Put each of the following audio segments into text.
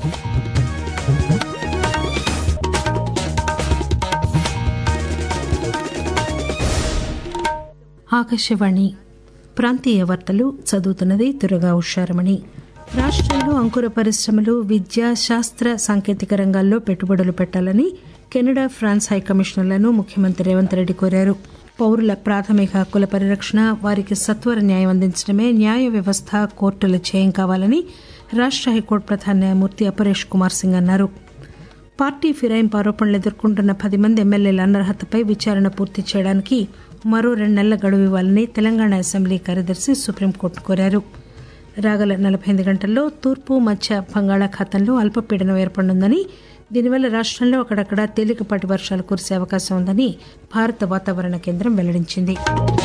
ఆకాశవాణి ప్రాంతీయ వార్తలు చదువుతున్నది దుర్గా ఉషారమణి రాష్టంలో అంకుర పరిశ్రమలు విద్య శాస్త్ర సాంకేతిక రంగాల్లో పెట్టుబడులు పెట్టాలని కెనడా ఫ్రాన్స్ హైకమిషనర్లను ముఖ్యమంత్రి రేవంత్ రెడ్డి కోరారు పౌరుల ప్రాథమిక హక్కుల పరిరక్షణ వారికి సత్వర న్యాయం అందించడమే న్యాయ వ్యవస్థ కోర్టుల ధ్యేయం కావాలని రాష్ట హైకోర్టు ప్రధాన న్యాయమూర్తి అపరేష్ కుమార్ సింగ్ అన్నారు పార్టీ ఫిరాయింపు ఆరోపణలు ఎదుర్కొంటున్న పది మంది ఎమ్మెల్యేల అనర్హతపై విచారణ పూర్తి చేయడానికి మరో రెండు నెలల గడువు ఇవ్వాలని తెలంగాణ అసెంబ్లీ కార్యదర్శి సుప్రీంకోర్టు కోరారు రాగల నలభై ఎనిమిది గంటల్లో తూర్పు మధ్య బంగాళాఖాతంలో అల్పపీడనం ఏర్పడనుందని దీనివల్ల రాష్టంలో అక్కడక్కడ తేలికపాటి వర్షాలు కురిసే అవకాశం ఉందని భారత వాతావరణ కేంద్రం వెల్లడించింది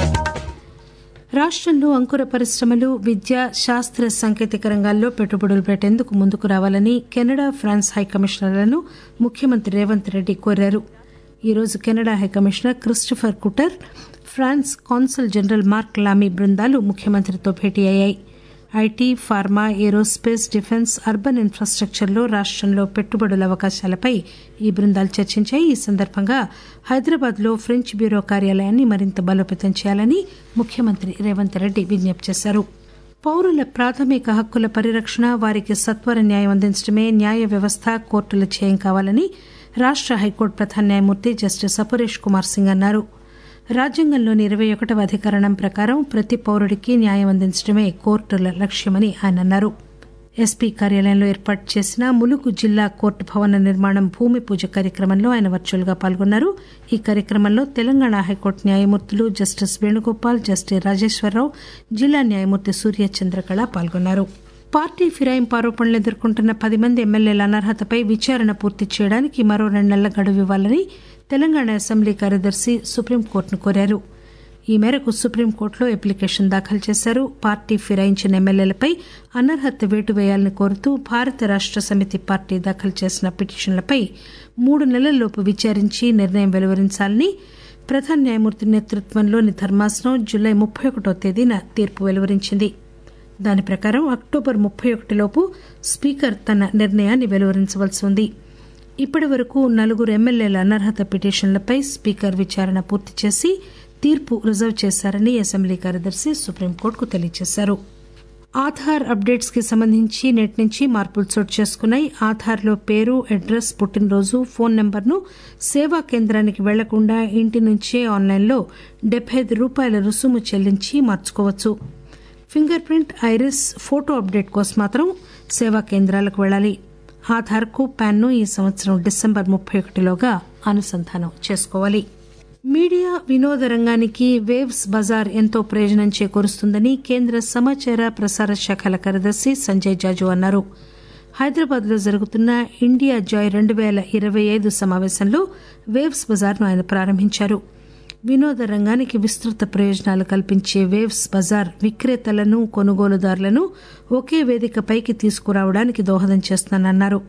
రాష్టంలో అంకుర పరిశ్రమలు విద్య శాస్త్ర సాంకేతిక రంగాల్లో పెట్టుబడులు పెట్టేందుకు ముందుకు రావాలని కెనడా ఫ్రాన్స్ హైకమిషనర్లను ముఖ్యమంత్రి రేవంత్ రెడ్డి కోరారు ఈ రోజు Canada high commissioner Christopher Kuter France consul general Marc Lamy బృందాలు ముఖ్యమంత్రితో భేటీ అయ్యాయి IT pharma aerospace defence urban ఇన్ఫ్రాస్టక్చర్లో రాష్టంలో పెట్టుబడుల అవకాశాలపై ఈ బృందాలు చర్చించాయి ఈ సందర్భంగా హైదరాబాద్లో ఫ్రెంచ్ బ్యూరో కార్యాలయాన్ని మరింత బలోపేతం చేయాలని ముఖ్యమంత్రి రేవంత్ రెడ్డి విజ్ఞప్తి చేశారు పౌరుల ప్రాథమిక హక్కుల పరిరక్షణ వారికి సత్వర న్యాయం అందించడమే న్యాయ వ్యవస్థ కోర్టుల ధ్యేయం కావాలని రాష్ట హైకోర్టు ప్రధాన న్యాయమూర్తి జస్టిస్ అపరేష్ కుమార్ సింగ్ అన్నారు రాజ్యాంగంలోని ఇరవై ఒకటవ అధికరణం ప్రకారం ప్రతి పౌరుడికి న్యాయం అందించడమే కోర్టుల లక్ష్యమని ఆయన అన్నారు ఎస్పీ కార్యాలయంలో ఏర్పాటు చేసిన ములుగు జిల్లా కోర్టు భవన నిర్మాణం భూమి పూజ కార్యక్రమంలో ఆయన వర్చువల్ గా పాల్గొన్నారు ఈ కార్యక్రమంలో తెలంగాణ హైకోర్టు న్యాయమూర్తులు జస్టిస్ వేణుగోపాల్ జస్టిస్ రాజేశ్వరరావు జిల్లా న్యాయమూర్తి సూర్య చంద్రకళ పాల్గొన్నారు పార్టీ ఫిరాయింపు ఆరోపణలు ఎదుర్కొంటున్న పది మంది ఎమ్మెల్యేల అనర్హతపై విచారణ పూర్తి చేయడానికి మరో రెండు నెలల గడువు ఇవ్వాలని తెలంగాణ అసెంబ్లీ కార్యదర్శి సుప్రీంకోర్టును కోరారు ఈ మేరకు సుప్రీంకోర్టులో అప్లికేషన్ దాఖలు చేశారు పార్టీ ఫిరాయించిన ఎమ్మెల్యేలపై అనర్హత వేటు వేయాలని కోరుతూ భారత రాష్ట సమితి పార్టీ దాఖలు చేసిన పిటిషన్లపై మూడు నెలల్లోపు విచారించి నిర్ణయం వెలువరించాలని ప్రధాన న్యాయమూర్తి నేతృత్వంలోని ధర్మాసనం జులై ముప్పై ఒకటో తేదీన తీర్పు వెలువరించింది దాని ప్రకారం అక్టోబర్ ముప్పై ఒకటిలోపు స్పీకర్ తన నిర్ణయాన్ని వెలువరించవలసి ఉంది ఇప్పటి వరకు నలుగురు ఎమ్మెల్యేల అనర్హత పిటిషన్లపై స్పీకర్ విచారణ పూర్తి చేసి తీర్పు రిజర్వ్ చేశారని అసెంబ్లీ కార్యదర్శి సుప్రీంకోర్టుకు తెలియజేశారు ఆధార్ అప్డేట్స్ కి సంబంధించి నేటి నుంచి మార్పులు చోటు చేసుకున్నాయి ఆధార్లో పేరు అడ్రస్ పుట్టినరోజు ఫోన్ నెంబర్ను సేవా కేంద్రానికి వెళ్లకుండా ఇంటి నుంచే ఆన్లైన్లో డెబ్బై ఐదు రూపాయల రుసుము చెల్లించి మార్చుకోవచ్చు fingerprint iris photo update కోసం మాత్రం సేవా కేంద్రాలకు వెళ్లాలి ఆధార్కు ప్యాన్ను ఈ సంవత్సరం డిసెంబర్ ముప్పై ఒకటిలోగా అనుసంధానం చేసుకోవాలి మీడియా వినోద రంగానికి వేవ్స్ బజార్ ఎంతో ప్రయోజనం చేకూరుస్తుందని కేంద్ర సమాచార ప్రసార శాఖల కార్యదర్శి సంజయ్ జాజు అన్నారు హైదరాబాద్ లో జరుగుతున్న ఇండియా జాయ్ రెండు పేల ఇరవై ఐదు సమావేశంలో వేవ్స్ బజార్ను ఆయన ప్రారంభించారు వినోద రంగానికి విస్తృత ప్రయోజనాలు కల్పించే వేవ్స్ బజార్ విక్రేతలను కొనుగోలుదారులను ఒకే వేదికపైకి తీసుకురావడానికి దోహదం చేస్తుందన్నారు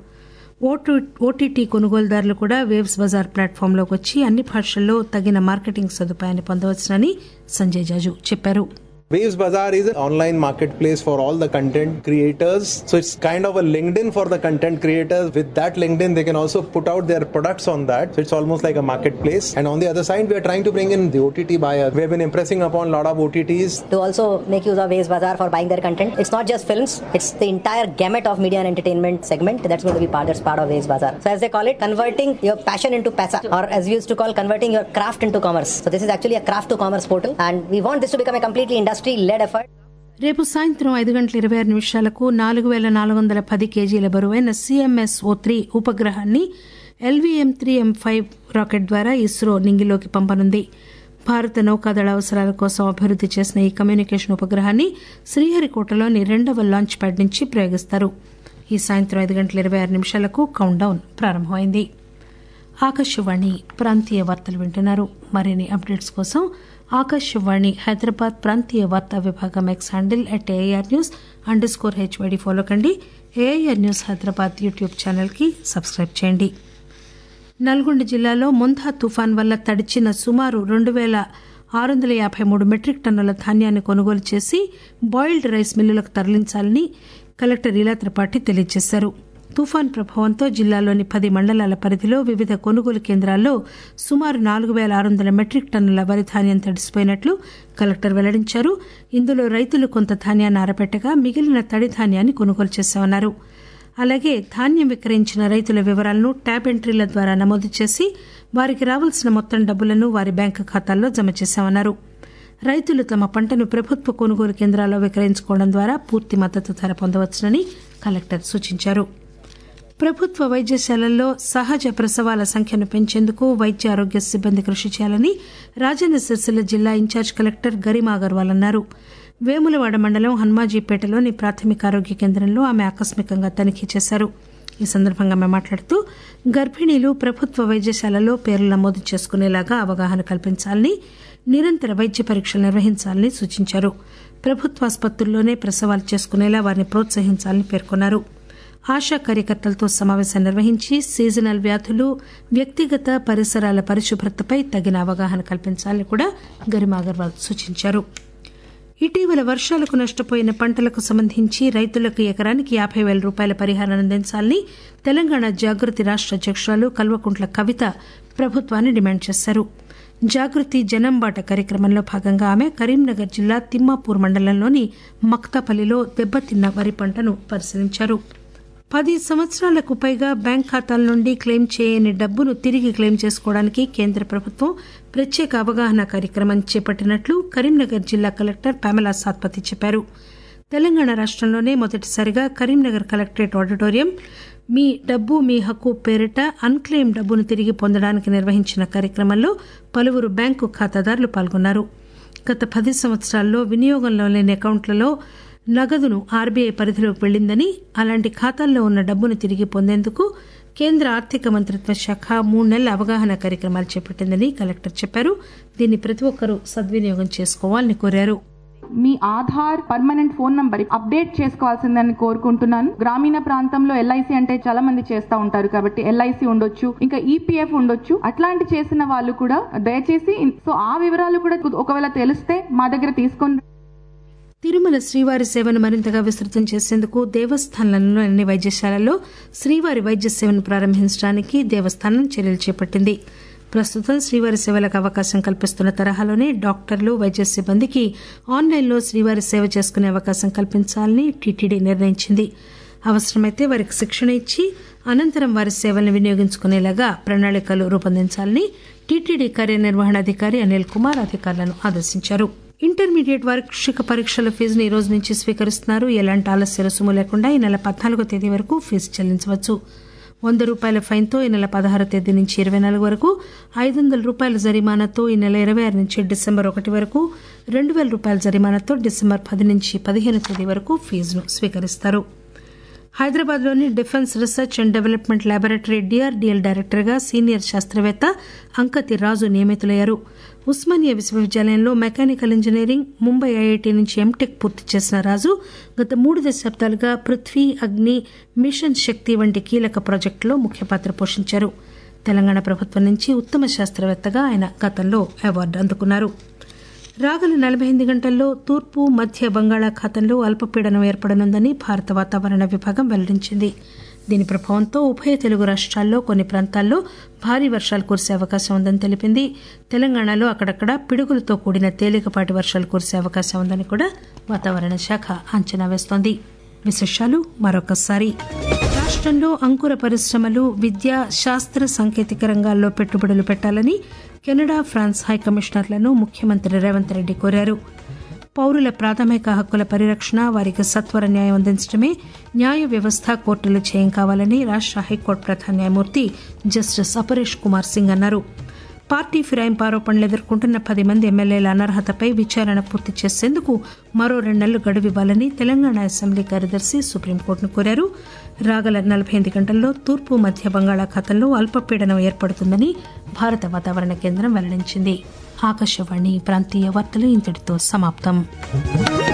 ఓటీటీ కొనుగోలుదారులు కూడా వేవ్స్ బజార్ ప్లాట్ఫామ్లోకి వచ్చి అన్ని భాషల్లో తగిన మార్కెటింగ్ సదుపాయాన్ని పొందవచ్చునని సంజయ్ జాజు చెప్పారు Waves Bazaar is an online marketplace for all the content creators. So it's kind of a LinkedIn for the content creators. With that LinkedIn, they can also put out their products on that. So it's almost like a marketplace. And on the other side, we are trying to bring in the OTT buyer. We have been impressing upon a lot of OTTs. To also make use of Waves Bazaar for buying their content. It's not just films, it's the entire gamut of media and entertainment segment that's going to be part, that's part of Waves Bazaar. So as they call it, converting your passion into pasa, or as we used to call converting your craft into commerce. So this is actually a craft to commerce portal. And we want this to become a completely industry led effort. రేపు సాయంత్రం ఐదు గంటల ఇరవై ఆరు నిమిషాలకు నాలుగు వేల నాలుగు వందల పది కేజీల బరువైన సిఎంఎస్ ఓ త్రీ ఉపగ్రహాన్ని LVM three M five rocket ద్వారా ఇస్రో నింగిలోకి పంపనుంది భారత నౌకాదళ అవసరాల కోసం అభివృద్ది చేసిన ఈ కమ్యూనికేషన్ ఉపగ్రహాన్ని శ్రీహరికోటలోని రెండవ లాంచ్ ప్యాడ్ నుంచి ప్రయోగిస్తారు ఈ సాయంత్రం ఐదు గంటల ఇరవై ఆరు నిమిషాలకు కౌంట్ డౌన్ ప్రారంభమైంది ఆకాశవాణి ప్రాంతీయ వార్తలు వింటున్నారు మరిన్ని అప్డేట్స్ కోసం ఆకాశవాణి హైదరాబాద్ ప్రాంతీయ వార్తా విభాగం X handle at AIR news underscore HYD follow కండి ఏఐఆర్ న్యూస్ హైదరాబాద్ యూట్యూబ్ ఛానల్కి సబ్స్క్రైబ్ చేయండి నల్గొండ జిల్లాలో ముంధా తుఫాన్ వల్ల తడిచిన సుమారు రెండు వేల ఆరు వందల యాభై మూడు మెట్రిక్ టన్నుల ధాన్యాన్ని కొనుగోలు చేసి బాయిల్డ్ రైస్ మిల్లులకు తరలించాలని కలెక్టర్ ఇలా త్రిపాఠి తెలియజేశారు తుఫాన్ ప్రభావంతో జిల్లాలోని పది మండలాల పరిధిలో వివిధ కొనుగోలు కేంద్రాల్లో సుమారు నాలుగు పేల ఆరు వందల మెట్రిక్ టన్నుల వరి ధాన్యం తడిసిపోయినట్లు కలెక్టర్ వెల్లడించారు ఇందులో రైతులు కొంత ధాన్యాన్ని ఆరబెట్టగా మిగిలిన తడి ధాన్యాన్ని కొనుగోలు చేశామన్నారు అలాగే ధాన్యం విక్రయించిన రైతుల వివరాలను ట్యాబ్ ఎంట్రీల ద్వారా నమోదు చేసి వారికి రావాల్సిన మొత్తం డబ్బులను వారి బ్యాంకు ఖాతాల్లో జమ చేశామన్నారు రైతులు తమ పంటను ప్రభుత్వ కొనుగోలు కేంద్రాల్లో విక్రయించుకోవడం ద్వారా పూర్తి మద్దతు ధర పొందవచ్చునని కలెక్టర్ సూచించారు ప్రభుత్వ వైద్యశాలల్లో సహజ ప్రసవాల సంఖ్యను పెంచేందుకు వైద్య ఆరోగ్య సిబ్బంది కృషి చేయాలని రాజన్న సిరిసిల్ల జిల్లా ఇన్ఛార్జ్ కలెక్టర్ గరిమా అగర్వాల్ అన్నారు వేములవాడ మండలం హన్మాజీపేటలోని ప్రాథమిక ఆరోగ్య కేంద్రంలో ఆమె ఆకస్మికంగా తనిఖీ చేశారు ఈ సందర్భంగా ఆమె మాట్లాడుతూ గర్భిణీలు ప్రభుత్వ వైద్యశాలలో పేర్లు నమోదు చేసుకునేలాగా అవగాహన కల్పించాలని నిరంతర వైద్య పరీక్షలు నిర్వహించాలని సూచించారు ప్రభుత్వ ఆసుపత్రుల్లోనే ప్రసవాలు చేసుకునేలా వారిని ప్రోత్సహించాలని పేర్కొన్నారు ఆశా కార్యకర్తలతో సమావేశం నిర్వహించి సీజనల్ వ్యాధులు వ్యక్తిగత పరిసరాల పరిశుభ్రతపై తగిన అవగాహన కల్పించాలని కూడా గరిమా అగర్వాల్ సూచించారు ఇటీవల వర్షాలకు నష్టపోయిన పంటలకు సంబంధించి రైతులకు ఎకరానికి యాబై పేల రూపాయల పరిహారం అందించాలని తెలంగాణ జాగృతి రాష్ట అధ్యకురాలు కల్వకుంట్ల కవిత ప్రభుత్వాన్ని డిమాండ్ చేశారు జాగృతి జనంబాట కార్యక్రమంలో భాగంగా ఆమె కరీంనగర్ జిల్లా తిమ్మాపూర్ మండలంలోని మక్తాపల్లిలో దెబ్బతిన్న వరి పంటను పరిశీలించారు పది సంవత్సరాలకు పైగా బ్యాంక్ ఖాతాల నుండి క్లెయిమ్ చేయని డబ్బును తిరిగి క్లెయిమ్ చేసుకోవడానికి కేంద్ర ప్రభుత్వం ప్రత్యేక అవగాహన కార్యక్రమం చేపట్టినట్లు కరీంనగర్ జిల్లా కలెక్టర్ పమలా సాత్పతి చెప్పారు తెలంగాణ రాష్టంలోనే మొదటిసారిగా కరీంనగర్ కలెక్టరేట్ ఆడిటోరియం మీ డబ్బు మీ హక్కు పేరిట అన్క్లెయిమ్ డబ్బును తిరిగి పొందడానికి నిర్వహించిన కార్యక్రమంలో పలువురు బ్యాంకు ఖాతాదారులు పాల్గొన్నారు గత పది సంవత్సరాల్లో వినియోగంలో లేని అకౌంట్లలో నగదును ఆర్బీఐ పరిధిలోకి వెళ్లిందని అలాంటి ఖాతాల్లో ఉన్న డబ్బును తిరిగి పొందేందుకు కేంద్ర ఆర్థిక మంత్రిత్వ శాఖ మూడు నెలల అవగాహన కార్యక్రమాలు చేపట్టిందని కలెక్టర్ చెప్పారు దీన్ని ప్రతి ఒక్కరూ సద్వినియోగం చేసుకోవాలని కోరారు మీ Aadhaar permanent phone number update చేసుకోవాల్సిందని కోరుకుంటున్నాను గ్రామీణ ప్రాంతంలో ఎల్ఐసి అంటే చాలా మంది చేస్తూ ఉంటారు కాబట్టి ఎల్ఐసి ఉండొచ్చు ఇంకా ఈపీఎఫ్ ఉండొచ్చు అట్లాంటి చేసిన వాళ్ళు కూడా దయచేసి సో ఆ వివరాలు కూడా ఒకవేళ తెలిస్తే మా దగ్గర తీసుకొని తిరుమల శ్రీవారి సేవను మరింతగా విస్తృతం చేసేందుకు దేవస్థానాలలోని అన్ని వైద్యశాలల్లో శ్రీవారి వైద్య సేవను ప్రారంభించడానికి దేవస్థానం చర్యలు చేపట్టింది ప్రస్తుతం శ్రీవారి సేవలకు అవకాశం కల్పిస్తున్న తరహాలోనే డాక్టర్లు వైద్య సిబ్బందికి ఆన్లైన్లో శ్రీవారి సేవ చేసుకునే అవకాశం కల్పించాలని టీటీడీ నిర్ణయించింది అవసరమైతే వారికి శిక్షణ ఇచ్చి అనంతరం వారి సేవలను వినియోగించుకునేలాగా ప్రణాళికలు రూపొందించాలని టీటీడీ కార్యనిర్వహణాధికారి అనిల్ కుమార్ అధికారులను ఆదేశించారు ఇంటర్మీడియట్ వార్షిక పరీక్షల ఫీజును ఈ రోజు నుంచి స్వీకరిస్తున్నారు ఎలాంటి ఆలస్య రుసుము లేకుండా ఈ నెల పద్నాలుగో తేదీ వరకు ఫీజు చెల్లించవచ్చు వంద రూపాయల ఫైన్తో ఈ నెల పదహారో తేదీ నుంచి ఇరవై నాలుగు వరకు ఐదు వందల రూపాయల జరిమానాతో ఈ నెల ఇరవై ఆరు నుంచి డిసెంబర్ ఒకటి వరకు రెండు వేల రూపాయల జరిమానాతో డిసెంబర్ పది నుంచి పదిహేను తేదీ వరకు ఫీజును స్వీకరిస్తారు హైదరాబాద్లోని defence research and development laboratory DRDL డైరెక్టర్గా సీనియర్ శాస్త్రవేత్త అంకతి రాజు నియమితులయ్యారు ఉస్మానియా విశ్వవిద్యాలయంలో మెకానికల్ ఇంజనీరింగ్ ముంబై ఐఐటి నుంచి ఎంటెక్ పూర్తి చేసిన రాజు గత మూడు దశాబ్దాలుగా పృథ్వీ అగ్ని మిషన్ శక్తి వంటి కీలక ప్రాజెక్టులో ముఖ్య పాత్ర పోషించారు తెలంగాణ ప్రభుత్వం నుంచి ఉత్తమ శాస్త్రవేత్తగా ఆయన గతంలో అవార్డు అందుకున్నారు రాగల నలభై ఎనిమిది గంటల్లో తూర్పు మధ్య బంగాళాఖాతంలో అల్పపీడనం ఏర్పడనుందని భారత వాతావరణ విభాగం వెల్లడించింది దీని ప్రభావంతో ఉభయ తెలుగు రాష్ట్రాల్లో కొన్ని ప్రాంతాల్లో భారీ వర్షాలు కురిసే అవకాశం ఉందని తెలిపింది తెలంగాణలో అక్కడక్కడ పిడుగులతో కూడిన తేలికపాటి వర్షాలు కురిసే అవకాశం ఉందని కూడా వాతావరణ శాఖ అంచనా వేస్తోంది విశేషాలు మరొకసారి రాష్ట్రంలో అంకుర పరిశ్రమలు విద్య శాస్త్ర సాంకేతిక రంగాల్లో పెట్టుబడులు పెట్టాలని కెనడా ఫ్రాన్స్ హైకమిషనర్లను ముఖ్యమంత్రి రేవంత్ రెడ్డి కోరారు పౌరుల ప్రాథమిక హక్కుల పరిరక్షణ వారికి సత్వర న్యాయం అందించడమే న్యాయ వ్యవస్థ కోర్టులు చేయం కావాలని రాష్ట హైకోర్టు ప్రధాన న్యాయమూర్తి జస్టిస్ అపరేష్ కుమార్ సింగ్ అన్నారు పార్టీ ఫిరాయింపు ఆరోపణలు ఎదుర్కొంటున్న పది మంది ఎమ్మెల్యేల అనర్హతపై విచారణ పూర్తి చేసేందుకు మరో రెండు నెలలు గడువు ఇవ్వాలని తెలంగాణ అసెంబ్లీ కార్యదర్శి సుప్రీంకోర్టును కోరారు రాగల నలభై ఎనిమిది గంటల్లో తూర్పు మధ్య బంగాళాఖాతంలో అల్పపీడనం ఏర్పడుతుందని భారత వాతావరణ కేంద్రం వెల్లడించింది ఆకాశవాణి ప్రాంతీయ వార్తలు ఇంతటితో సమాప్తం